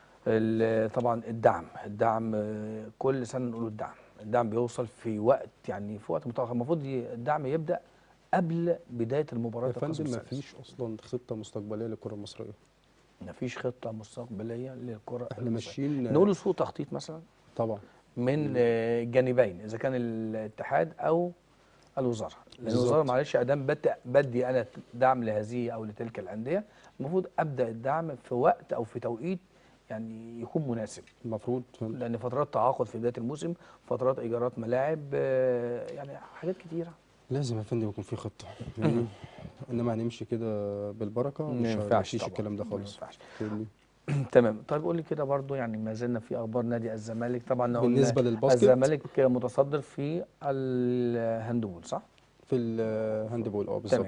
ال- طبعا الدعم الدعم آه، كل سنه نقول الدعم الدعم بيوصل في وقت يعني في وقت متاخر المفروض ي- الدعم يبدا قبل بدايه المباراه يا فندم ما فيش اصلا خطه مستقبليه للكره المصريه مفيش خطه مستقبليه للكره احنا المصرية. ماشيين نقول سوء تخطيط مثلا طبعا من آه، جانبين اذا كان الاتحاد او الوزاره لان بالظبط. الوزاره معلش ادام بت- بدي انا دعم لهذه او لتلك الانديه المفروض ابدا الدعم في وقت او في توقيت يعني يكون مناسب المفروض فندم. لان فترات تعاقد في بدايه الموسم فترات ايجارات ملاعب آه، يعني حاجات كتيره لازم يا فندم يكون في خطه يعني انما هنمشي كده بالبركه ما مش ينفعش مفيش طبعاً. الكلام ده ما خالص ينفعش. فاهمني؟ تمام طيب قول لي كده برضو يعني ما زلنا في اخبار نادي الزمالك طبعا قلنا بالنسبة للباسكت؟ الزمالك متصدر في الهاندبول صح في الهاندبول اه بالظبط تمام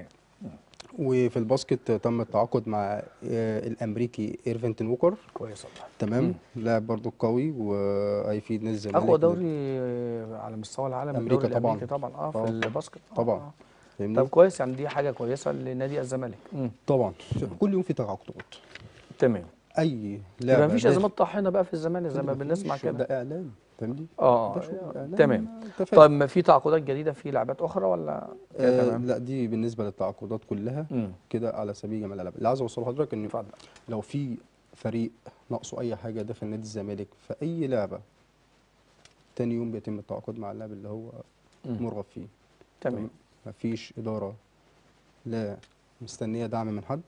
وفي الباسكت تم التعاقد مع آه، الامريكي ايرفنتن ووكر كويس والله تمام لاعب برضو قوي وهيفيد نادي الزمالك اقوى دوري على مستوى العالم أمريكا الدوري طبعاً. الامريكي طبعا اه في آه. الباسكت آه، طبعاً. آه. فاهمني طب كويس يعني دي حاجه كويسه لنادي الزمالك مم. طبعا كل يوم في تعاقدات تمام اي لاعب يبقى مفيش داخل- ازمات طاحنه بقى في الزمالك زي ما مفيش، بنسمع كده ده اعلان فاهمني اه ده شغل آه، إعلان، تمام أنت فاهم. طيب ما في تعاقدات جديده في لعبات اخرى ولا كده آه تمام لا دي بالنسبه للتعاقدات كلها مم. كده على سبيل جمال الالعاب اللي عايز اوصله لحضرتك ان اتفضل لو في فريق ناقصه اي حاجه داخل نادي الزمالك في اي لعبه تاني يوم بيتم التعاقد مع اللاعب اللي هو مم. مرغب فيه تمام مفيش اداره لا مستنيه دعم من حد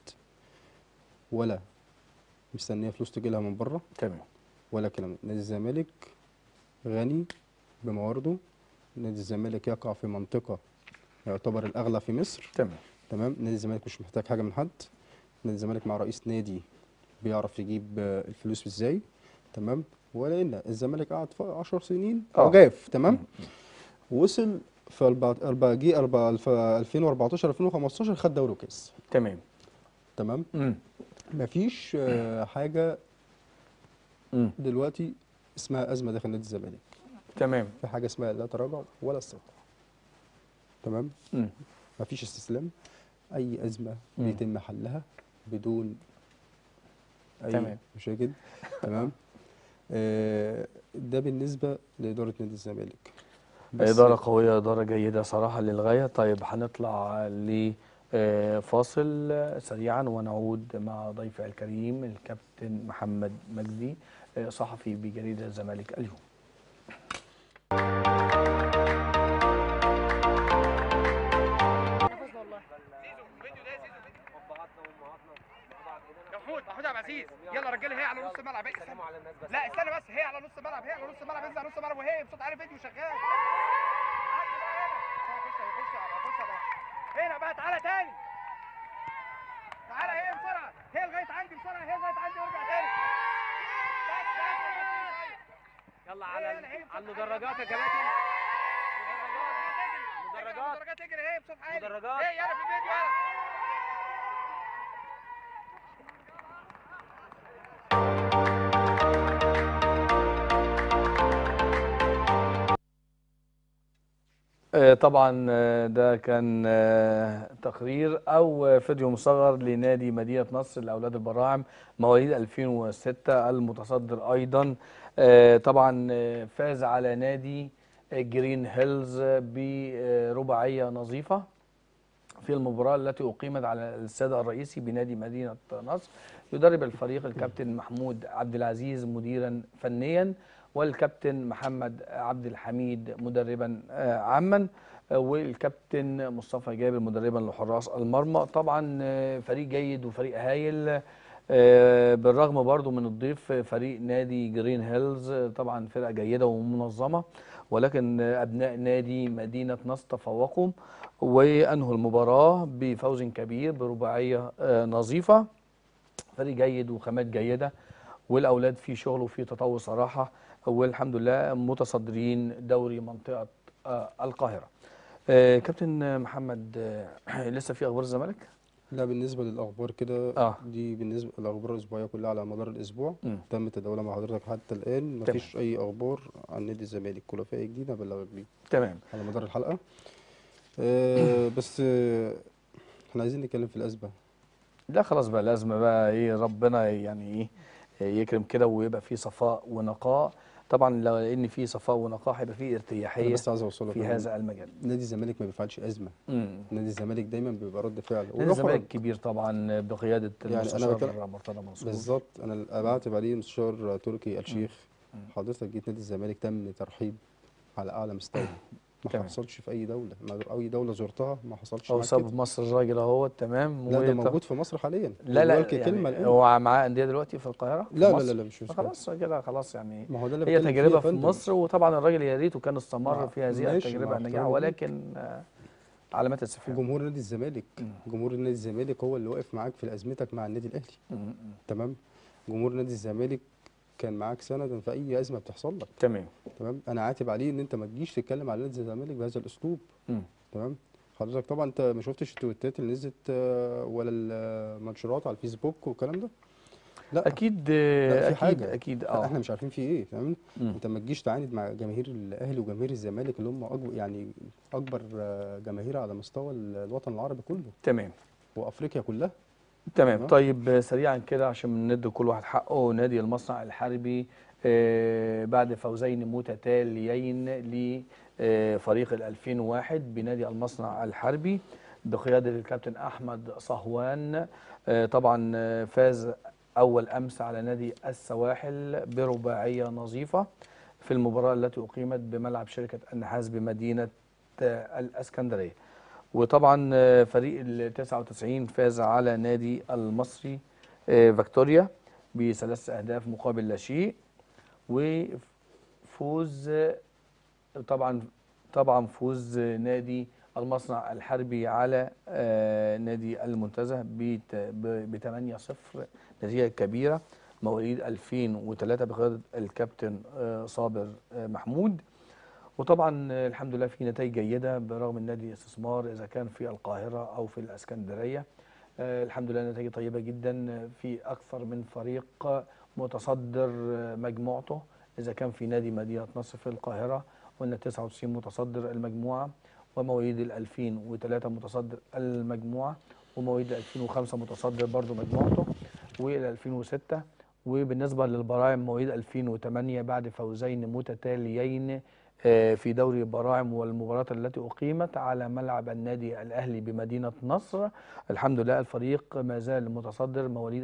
ولا مستنيه فلوس تجيلها من بره تمام ولا كلام نادي الزمالك غني بموارده نادي الزمالك يقع في منطقه يعتبر الاغلى في مصر تمام تمام نادي الزمالك مش محتاج حاجه من حد نادي الزمالك مع رئيس نادي بيعرف يجيب آه، الفلوس ازاي تمام ولان الزمالك قعد 10 سنين آه. عجاف تمام وصل في البع- البع- جه البع- في 2014 2015 خد دوري وكاس تمام تمام مم. مفيش آه، حاجه مم. دلوقتي اسمها ازمه داخل نادي الزمالك تمام في حاجه اسمها لا تراجع ولا استسلام تمام مم. مفيش استسلام اي ازمه مم. بيتم حلها بدون اي تمام. مشاكل تمام آه، ده بالنسبه لاداره نادي الزمالك بس إدارة قوية إدارة جيدة صراحة للغاية طيب هنطلع لفاصل سريعا ونعود مع ضيفي الكريم الكابتن محمد مجدي آه، صحفي بجريدة الزمالك اليوم يا محمود محمود عبد العزيز يلا رجاله هي على نص الملعب هي استنى لا استنى بس هي على نص الملعب هي على نص الملعب انزل على نص الملعب وهي بصوت عالي فيديو شغال عدي بقى هنا خش خش خش بقى هنا بقى تعالى تاني تعالى هي بسرعه هي لغايه عندي بسرعه هي لغايه عندي وارجع تاني بس بس يلا على على المدرجات يا كباتن مدرجات مدرجات اجري هي بصوت عالي مدرجات هي يلا في الفيديو يلا آه، طبعا آه، ده كان آه، تقرير او آه، فيديو مصغر لنادي مدينه نصر لاولاد البراعم مواليد 2006 المتصدر ايضا آه، طبعا آه، فاز على نادي آه، جرين هيلز برباعيه نظيفه في المباراة التي أقيمت على الاستاد الرئيسي بنادي مدينة نصر يدرب الفريق الكابتن محمود عبد العزيز مديرا فنيا والكابتن محمد عبد الحميد مدربا آه، عاما آه، والكابتن مصطفى جابر مدربا لحراس المرمى طبعا آه، فريق جيد وفريق هايل آه، بالرغم برضو من الضيف فريق نادي جرين هيلز آه، طبعا فرقة جيدة ومنظمة ولكن ابناء نادي مدينه نصر تفوقوا وانهوا المباراه بفوز كبير برباعيه آه، نظيفه فريق جيد وخامات جيده والاولاد في شغل وفي تطور صراحه والحمد لله متصدرين دوري منطقه آه، القاهره آه، كابتن محمد آه، لسه في اخبار الزمالك لا بالنسبة للأخبار كده آه. دي بالنسبة للأخبار الأسبوعية كلها على مدار الأسبوع مم. تم تداولها مع حضرتك حتى الآن مفيش أي أخبار عن نادي الزمالك كلفاء جديد هبلغك بيه تمام على مدار الحلقة آه بس آه احنا عايزين نتكلم في الأزمة لا خلاص بقى الازمه بقى ايه ربنا يعني ايه يكرم كده ويبقى في صفاء ونقاء طبعا لو ان في صفاء ونقاء هيبقى في أنا ارتياحيه بس عايز أوصلك في إن هذا المجال نادي الزمالك ما بيفعلش أزمة امم نادي الزمالك دايما بيبقى رد فعل نادي وده الزمالك خرج. كبير طبعا بقياده يعني أنا المستشار بتكلم- مرتضى منصور بالظبط انا بعتب عليه مستشار تركي الشيخ حضرتك جيت نادي الزمالك تم ترحيب على اعلى مستوى ما تمام. حصلش في اي دوله ما اي دوله زرتها ما حصلش هو معاك ساب كده مصر الراجل اهو تمام لا ده وطب- موجود في مصر حاليا لا لا والوالد كلمه يعني الآن. هو معاه انديه دلوقتي في القاهره في لا لا مصر؟ لا لا مش مشكلة. خلاص كده خلاص يعني ما هو ده اللي هي بتكلم فيه يا تجربه في فندم. مصر وطبعا الراجل يا ريته كان استمر مع- في هذه ماشي، التجربه مع الناجحه احترامي ليه. ولكن آه، علامات استفهام جمهور نادي الزمالك جمهور نادي الزمالك هو اللي واقف معاك في ازمتك مع النادي الاهلي م- م- تمام جمهور نادي الزمالك كان معاك سندا في اي ازمه بتحصل لك تمام تمام انا عاتب عليه ان انت ما تجيش تتكلم على نادي الزمالك بهذا الاسلوب م. تمام حضرتك طبعا انت ما شفتش التويتات اللي نزلت آه، ولا المنشورات على الفيسبوك والكلام ده لا اكيد لا، في اكيد حاجة. اكيد لا، اه احنا مش عارفين في ايه تمام مم. انت ما تجيش تعاند مع جماهير الاهلي وجماهير الزمالك اللي هم اكبر يعني اكبر آه، جماهير على مستوى ال- الوطن العربي كله تمام وافريقيا كلها تمام تمام. طيب سريعا كده عشان ندي كل واحد حقه نادي المصنع الحربي آه، بعد فوزين متتاليين لفريق ال 2001 بنادي المصنع الحربي بقيادة الكابتن أحمد صهوان آه، طبعا آه، فاز أول أمس على نادي السواحل برباعية نظيفة في المباراة التي أقيمت بملعب شركة النحاس بمدينة آه، الإسكندرية وطبعا آه، فريق ال 99 فاز على نادي المصري آه، فيكتوريا بثلاث أهداف مقابل لا شيء وفوز آه، طبعا طبعا فوز نادي المصنع الحربي على آه، نادي المنتزه ب 8 0 نتيجه كبيره مواليد 2003 بقياده الكابتن آه، صابر آه، محمود وطبعا آه، الحمد لله في نتائج جيده برغم النادي استثمار اذا كان في القاهره او في الاسكندريه آه، الحمد لله نتائج طيبه جدا في اكثر من فريق متصدر آه، مجموعته اذا كان في نادي مدينه نصر في القاهره قلنا 99 متصدر المجموعه ومواليد ال 2003 متصدر المجموعه ومواليد ال 2005 متصدر برضه مجموعته والى 2006 وبالنسبه للبراعم مواليد 2008 بعد فوزين متتاليين آه، في دوري البراعم والمباريات التي اقيمت على ملعب النادي الاهلي بمدينه نصر الحمد لله الفريق ما زال متصدر مواليد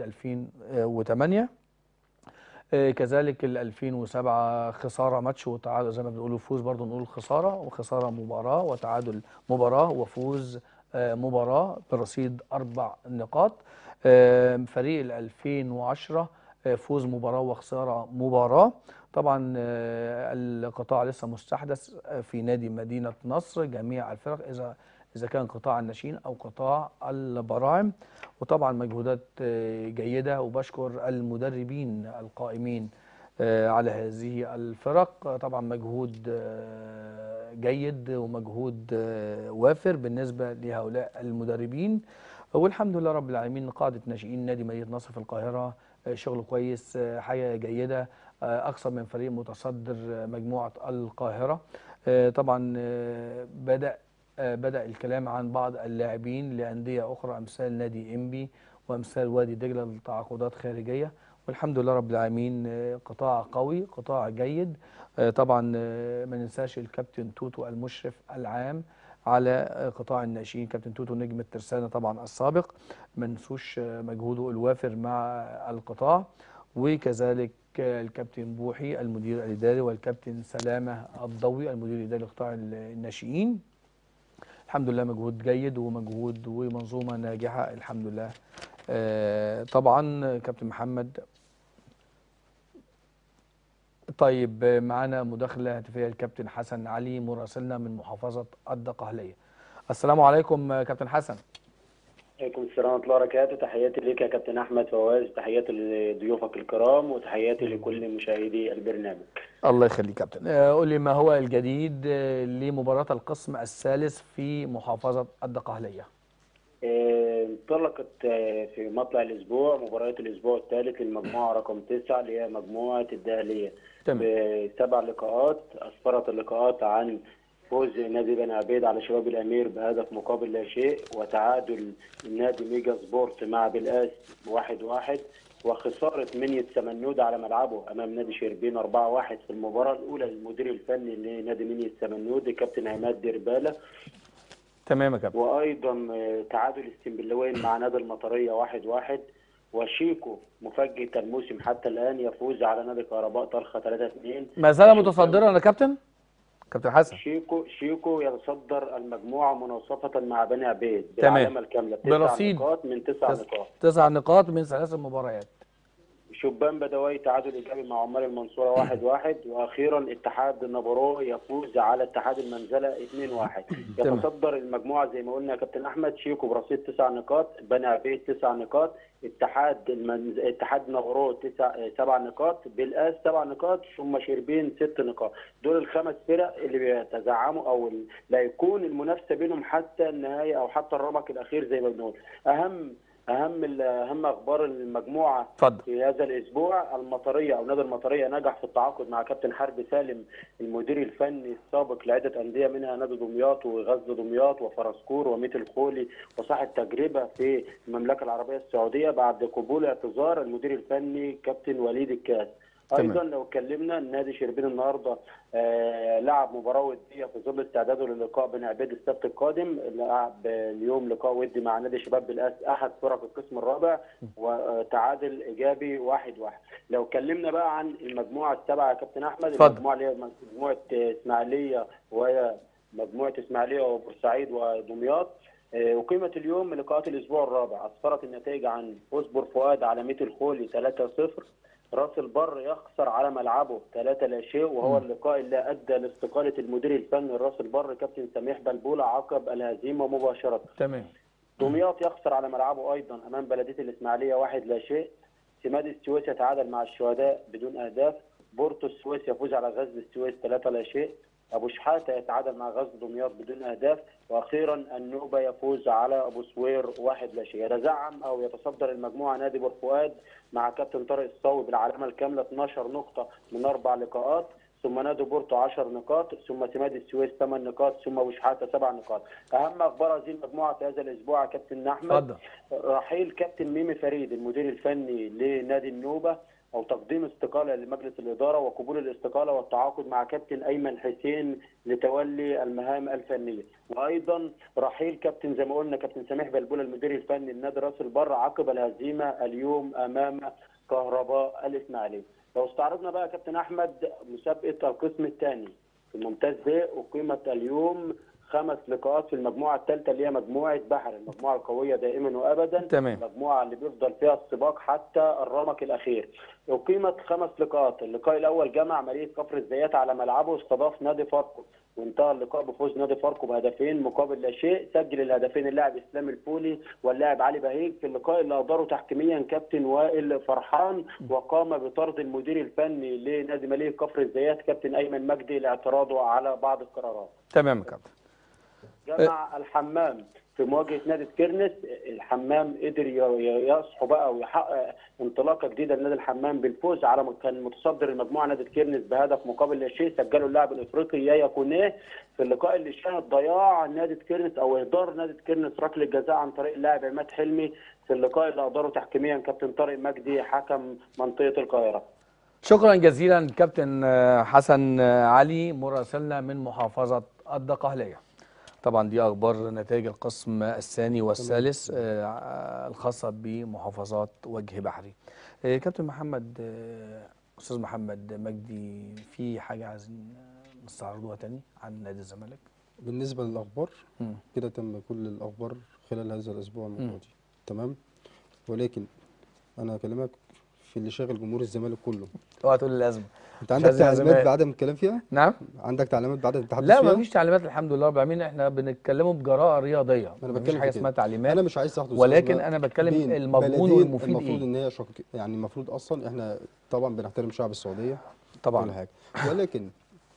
2008 آه، كذلك ال 2007 خساره ماتش وتعادل زي ما بنقول فوز برضه نقول خساره وخساره مباراه وتعادل مباراه وفوز آه، مباراه برصيد اربع نقاط آه، فريق ال 2010 آه، فوز مباراه وخساره مباراه طبعا آه، القطاع لسه مستحدث آه، في نادي مدينه نصر جميع الفرق اذا اذا كان قطاع الناشئين او قطاع البراعم وطبعا مجهودات آه، جيده وبشكر المدربين القائمين آه، على هذه الفرق آه، طبعا مجهود آه، جيد ومجهود آه، وافر بالنسبه لهؤلاء المدربين والحمد لله رب العالمين قاعده ناشئين نادي مدينه نصر في القاهره آه، شغل كويس آه، حاجه جيده آه، اكثر من فريق متصدر آه، مجموعه القاهره آه، طبعا آه، بدا آه، بدأ الكلام عن بعض اللاعبين لأندية أخرى أمثال نادي إنبي وأمثال وادي دجلة لتعاقدات خارجية والحمد لله رب العالمين آه، قطاع قوي قطاع جيد آه، طبعا آه، ما ننساش الكابتن توتو المشرف العام على آه، قطاع الناشئين كابتن توتو نجم الترسانة طبعا السابق ما ننسوش آه، مجهوده الوافر مع القطاع وكذلك آه، الكابتن بوحي المدير الإداري والكابتن سلامة الضوي المدير الإداري لقطاع الناشئين الحمد لله مجهود جيد ومجهود ومنظومه ناجحه الحمد لله آه، طبعا كابتن محمد طيب آه، معانا مداخله هاتفيه الكابتن حسن علي مراسلنا من محافظه الدقهليه السلام عليكم آه، كابتن حسن عليكم السلام ورحمة الله وبركاته تحياتي ليك يا كابتن أحمد فواز تحياتي لضيوفك الكرام وتحياتي لكل مشاهدي البرنامج الله يخليك كابتن آه، قول لي ما هو الجديد آه، لمباراه القسم الثالث في محافظه الدقهليه آه، انطلقت آه، في مطلع الأسبوع مباريات الأسبوع الثالث للمجموعة رقم تسعة اللي هي مجموعة الدهلية تمام بسبع لقاءات أسفرت اللقاءات عن فوز نادي بني عبيد على شباب الأمير بهدف مقابل لا شيء وتعادل النادي ميجا سبورت مع بالقاس واحد واحد وخسارة منية سمنود على ملعبه أمام نادي شربين 4-1 في المباراة الأولى للمدير الفني لنادي منية سمنود الكابتن عماد ديربالة تمام يا كابتن وايضا آه، تعادل السنبلاوين مع نادي المطريه واحد واحد وشيكو مفاجئ الموسم حتى الان يفوز على نادي كهرباء طلخه 3 2 ما زال متصدرا يا كابتن كابتن حسن شيكو شيكو يتصدر المجموعه مناصفه مع بني عبيد تمام. بالعلامه الكامله تسع برصيد. نقاط من تسع تس- نقاط تسع نقاط من ثلاث مباريات شبان بدوي تعادل ايجابي مع عمال المنصوره واحد واحد واخيرا اتحاد النبرو يفوز على اتحاد المنزله 2 1 تمام. يتصدر المجموعه زي ما قلنا يا كابتن احمد شيكو برصيد تسع نقاط بني عبيد تسع نقاط اتحاد المنز... اتحاد نبرو تسع سبع نقاط بالقاس سبع نقاط ثم شربين ست نقاط دول الخمس فرق اللي بيتزعموا او اللي هيكون المنافسه بينهم حتى النهايه او حتى الربع الاخير زي ما بنقول اهم اهم ال- اهم اخبار المجموعه اتفضل في هذا الاسبوع المطريه او نادي المطريه نجح في التعاقد مع كابتن حرب سالم المدير الفني السابق لعده انديه منها نادي دمياط وغزل دمياط وفرسكور وميت الخولي وصاحب تجربه في المملكه العربيه السعوديه بعد قبول اعتذار المدير الفني كابتن وليد الكاس تمام. ايضا لو اتكلمنا النادي شربين النهارده آه لعب مباراه وديه في ظل استعداده للقاء بين عبيد السبت القادم لعب اليوم لقاء ودي مع نادي شباب بالاس احد فرق القسم الرابع وتعادل ايجابي واحد واحد لو اتكلمنا بقى عن المجموعه السبعه يا كابتن احمد اتفضل. المجموعه اللي هي مجموعه اسماعيليه وهي مجموعه اسماعيليه وبورسعيد ودمياط آه، أقيمت اليوم لقاءات الأسبوع الرابع أسفرت النتائج عن فوز بور فؤاد على ميت الخولي 3-0 راس البر يخسر على ملعبه 3 لا شيء وهو اللقاء اللي ادى لاستقاله المدير الفني لراس البر كابتن سميح بلبوله عقب الهزيمه مباشره. تمام دمياط يخسر على ملعبه ايضا امام بلديه الاسماعيليه واحد لا شيء. سماد السويس يتعادل مع الشهداء بدون اهداف. بورتو السويس يفوز على غزل السويس 3 لا شيء. ابو شحاته يتعادل مع غزل دمياط بدون اهداف واخيرا النوبه يفوز على ابو سوير واحد لا شيء يتزعم او يتصدر المجموعه نادي بور فؤاد مع كابتن طارق الصاوي بالعلامه الكامله 12 نقطه من اربع لقاءات ثم نادي بورتو 10 نقاط ثم سماد السويس 8 نقاط ثم ابو شحاته 7 نقاط اهم اخبار هذه المجموعه في هذا الاسبوع يا كابتن احمد اتفضل رحيل كابتن ميمي فريد المدير الفني لنادي النوبه او تقديم استقاله لمجلس الاداره وقبول الاستقاله والتعاقد مع كابتن ايمن حسين لتولي المهام الفنيه وايضا رحيل كابتن زي ما قلنا كابتن سميح بلبوله المدير الفني لنادي راس البر عقب الهزيمه اليوم امام كهرباء الاسماعيلي لو استعرضنا بقى يا كابتن احمد مسابقه القسم الثاني في الممتاز ب اقيمت اليوم خمس لقاءات في المجموعه الثالثه اللي هي مجموعه بحر المجموعه القويه دائما وابدا تمام. المجموعه اللي بيفضل فيها السباق حتى الرمق الاخير اقيمت خمس لقاءات اللقاء الاول جمع مدينه كفر الزيات على ملعبه استضاف نادي فاركو وانتهى اللقاء بفوز نادي فاركو بهدفين مقابل لا شيء سجل الهدفين اللاعب اسلام الفولي واللاعب علي بهيج في اللقاء اللي اداره تحكيميا كابتن وائل فرحان وقام بطرد المدير الفني لنادي مليك كفر الزيات كابتن ايمن مجدي لاعتراضه على بعض القرارات تمام يا كابتن جمع الحمام في مواجهه نادي كيرنس الحمام قدر ي- يصحو بقى ويحقق انطلاقه جديده لنادي الحمام بالفوز على م- كان متصدر المجموعه نادي كيرنس بهدف مقابل لا شيء سجله اللاعب الافريقي يايا كونيه في اللقاء اللي شهد ضياع نادي كيرنس او اهدار نادي كيرنس ركله جزاء عن طريق اللاعب عماد حلمي في اللقاء اللي اداره تحكيميا كابتن طارق مجدي حكم منطقه القاهره شكرا جزيلا كابتن آه، حسن آه، علي مراسلنا من محافظة الدقهلية طبعا دي أخبار نتائج القسم الثاني والثالث آه، الخاصة بمحافظات وجه بحري آه، كابتن محمد آه، أستاذ محمد مجدي في حاجة عايزين آه، نستعرضوها تاني عن نادي الزمالك بالنسبة للأخبار مم. كده تم كل الأخبار خلال هذا الأسبوع الماضي تمام ولكن أنا هكلمك في اللي شاغل جمهور الزمالك كله اوعى تقول لي الازمه انت مش عندك عايزين تعليمات أزمات. بعدم الكلام فيها نعم عندك تعليمات بعدم التحدث لا فيها ما فيش تعليمات الحمد لله رب العالمين احنا بنتكلموا بجراءه رياضيه انا ما فيش بتكلم حاجه في اسمها كده. تعليمات انا مش عايز احدث ولكن أزمة انا بتكلم بين المضمون بلدين والمفيد المفروض ايه ان هي شق... يعني المفروض اصلا احنا طبعا بنحترم شعب السعوديه كل طبعا حاجه ولكن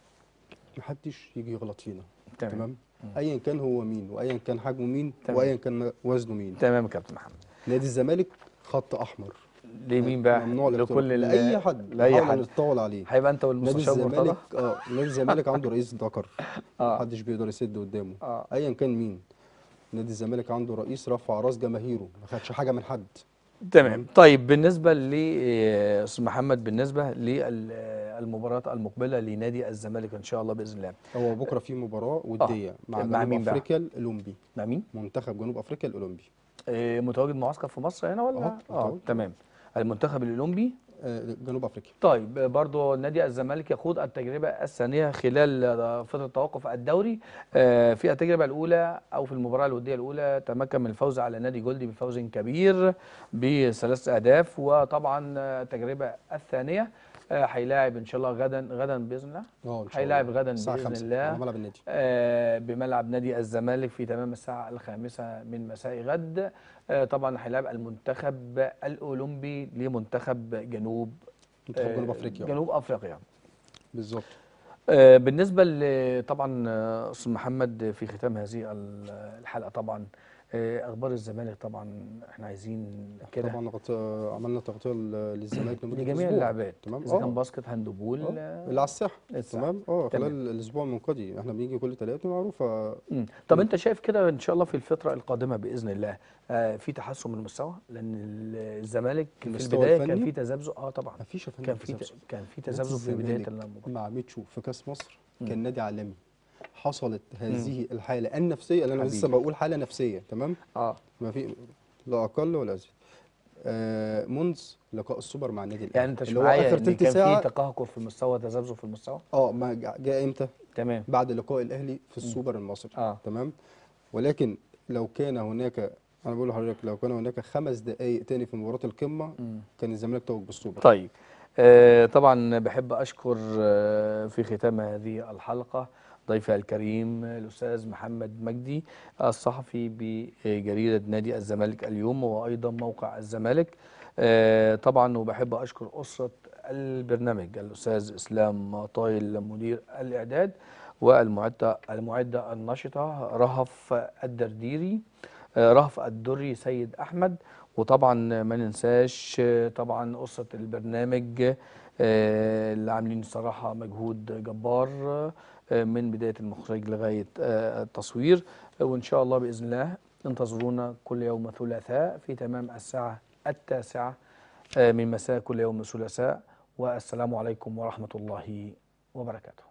محدش يجي يغلط فينا تمام تمام ايا كان هو مين وايا كان حجمه مين تمام. وايا كان وزنه مين تمام يا كابتن محمد نادي الزمالك خط احمر لمين بقى ممنوع الاقتراض. لكل ال- لاي حد لاي نحاول حد نتطاول عليه هيبقى انت نادي والمستشار مرتضى الزمالك اه نادي الزمالك عنده رئيس ذكر اه محدش بيقدر يسد قدامه اه ايا كان مين نادي الزمالك عنده رئيس رفع راس جماهيره ما خدش حاجه من حد تمام طيب بالنسبه ل آه، استاذ محمد بالنسبه للمباراه المقبله لنادي الزمالك ان شاء الله باذن الله هو بكره في مباراه وديه مع, مع جنوب مين بقى؟ افريقيا الاولمبي مع مين منتخب جنوب افريقيا الاولمبي آه، متواجد معسكر في مصر هنا ولا اه، اه متواجد. تمام المنتخب الاولمبي آه جنوب افريقيا طيب برضو نادي الزمالك يخوض التجربة الثانية خلال آه، فترة توقف الدوري آه، في التجربة الأولى أو في المباراة الودية الأولى تمكن من الفوز على نادي جولدي بفوز كبير بثلاث أهداف وطبعا آه، التجربة الثانية آه، هيلاعب إن شاء الله غدا غدا بإذن الله اه ان شاء الله هيلاعب غدا الساعه بإذن 5 الله على ملعب النادي آه، بملعب نادي الزمالك في تمام الساعة الخامسة من مساء غد آه، طبعا هيلاعب المنتخب الأولمبي لمنتخب جنوب منتخب آه، جنوب افريقيا جنوب أفريقيا بالظبط آه، بالنسبة ل- طبعا آه، أستاذ محمد في ختام هذه ال- الحلقة طبعا آه، أخبار الزمالك طبعا احنا عايزين كده طبعا غط... عملنا تغطيه ل- للزمالك لمده لجميع أسبوع. اللاعبات تمام إذا كان اه باسكت هاندبول آه، آه، اللي على الساحه الساحة. تمام اه تمام. خلال الاسبوع المنقضي احنا بنيجي كل ثلاثه معروفه مم. طب انت شايف كده ان شاء الله في الفتره القادمه باذن الله آه في تحسن من المستوى لان ال- الزمالك في المستوى البدايه كان الفني؟ في تذبذب اه طبعا ما فيش يا فندم كان في ت- تذبذب. كان في نادي تذبذب في بدايه الزمالك المباراه مع ميتشو في كاس مصر مم. كان نادي عالمي حصلت هذه الحاله النفسيه اللي انا لسه حبيبي. بقول حاله نفسيه تمام اه ما في لا اقل ولا ازيد آه منذ لقاء السوبر مع النادي الاهلي يعني انت مش اللي هو معايا اخر ان تلت كان ساعه في تقهقر في المستوى تذبذب في المستوى اه ما جا- جاء امتى تمام بعد لقاء الاهلي في السوبر المصري اه تمام ولكن لو كان هناك انا بقول لحضرتك لو كان هناك خمس دقائق تاني في مباراه القمه مم. كان الزمالك توج بالسوبر طيب آه طبعا بحب اشكر آه في ختام هذه الحلقه ضيفي الكريم الاستاذ محمد مجدي الصحفي بجريده نادي الزمالك اليوم وايضا موقع الزمالك آه طبعا وبحب اشكر اسره البرنامج الاستاذ اسلام طايل مدير الاعداد والمعده المعده النشطه رهف الدرديري آه، رهف الدري سيد احمد وطبعا ما ننساش آه، طبعا اسره البرنامج آه، اللي عاملين الصراحه مجهود جبار آه، من بدايه المخرج لغايه آه، التصوير آه، وان شاء الله باذن الله انتظرونا كل يوم ثلاثاء في تمام الساعه التاسعه آه، من مساء كل يوم ثلاثاء والسلام عليكم ورحمه الله وبركاته